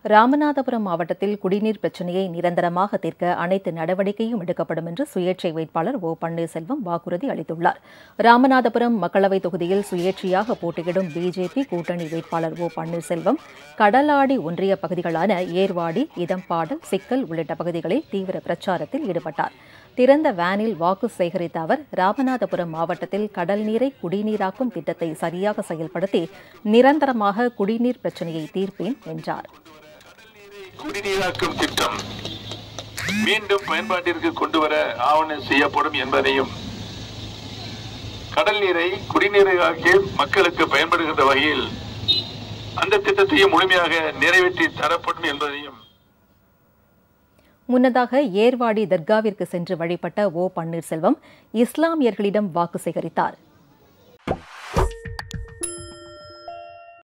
ராமநாதபுரம் மாவட்டத்தில் குடிநீர் பிரச்சினையை நிரந்தரமாக தீர்க்க அனைத்து நடவடிக்கையும் எடுக்கப்படும் என்று சுயேட்சை வேட்பாளர் ஓ பன்னீர்செல்வம் வாக்குறுதி அளித்துள்ளார் ராமநாதபுரம் மக்களவைத் தொகுதியில் சுயேட்சையாக போட்டியிடும் பிஜேபி கூட்டணி வேட்பாளர் ஓ பன்னீர்செல்வம் கடலாடி ஒன்றிய பகுதிகளான ஏர்வாடி இதம்பாடல் சிக்கல் உள்ளிட்ட பகுதிகளில் தீவிர பிரச்சாரத்தில் ஈடுபட்டார் திறந்த வேனில் வாக்கு சேகரித்த அவர் ராமநாதபுரம் மாவட்டத்தில் கடல் நீரை குடிநீராக்கும் திட்டத்தை சரியாக செயல்படுத்தி நிரந்தரமாக குடிநீர் பிரச்சினையை தீர்ப்பேன் என்றார் குடிநீராக்கும் திட்டம் மீண்டும் பயன்பாட்டிற்கு கொண்டு வர ஆவணம் செய்யப்படும் என்பதையும் கடல் நீரை குடிநீராக்கி மக்களுக்கு பயன்படுகின்ற வகையில் அந்த திட்டத்தையும் முழுமையாக நிறைவேற்றி தரப்படும் என்பதையும் முன்னதாக ஏர்வாடி தர்காவிற்கு சென்று வழிபட்ட ஓ பன்னீர்செல்வம் இஸ்லாமியர்களிடம் வாக்கு சேகரித்தார்